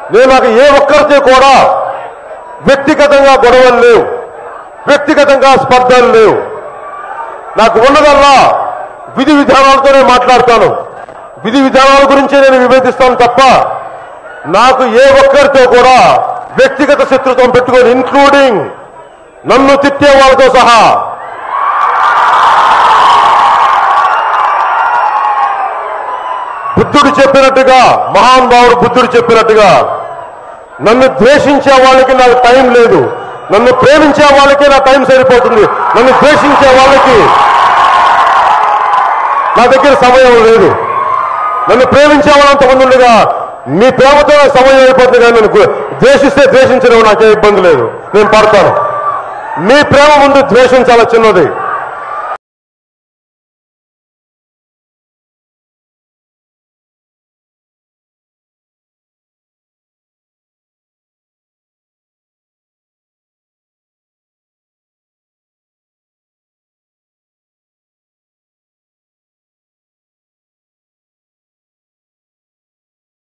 నేను నాకు ఏ ఒక్కరితో కూడా వ్యక్తిగతంగా గొడవలు లేవు వ్యక్తిగతంగా స్పర్ధలు లేవు నాకు ఉన్నదల్లా విధి విధానాలతోనే మాట్లాడతాను విధి విధానాల గురించే నేను విభేదిస్తాను తప్ప నాకు ఏ ఒక్కరితో కూడా వ్యక్తిగత శత్రుత్వం పెట్టుకొని ఇన్క్లూడింగ్ నన్ను తిట్టే వాళ్ళతో సహా బుద్ధుడు చెప్పినట్టుగా మహానుభావుడు బుద్ధుడు చెప్పినట్టుగా నన్ను ద్వేషించే వాళ్ళకి నాకు టైం లేదు నన్ను ప్రేమించే వాళ్ళకి నా టైం సరిపోతుంది నన్ను ద్వేషించే వాళ్ళకి నా దగ్గర సమయం లేదు నన్ను ప్రేమించే వాళ్ళంత మంది ఉండగా మీ ప్రేమతో నాకు సమయం అయిపోతుంది కానీ నన్ను ద్వేషిస్తే ద్వేషించడం నాకే ఇబ్బంది లేదు నేను పడతాను మీ ప్రేమ ముందు ద్వేషం చాలా చిన్నది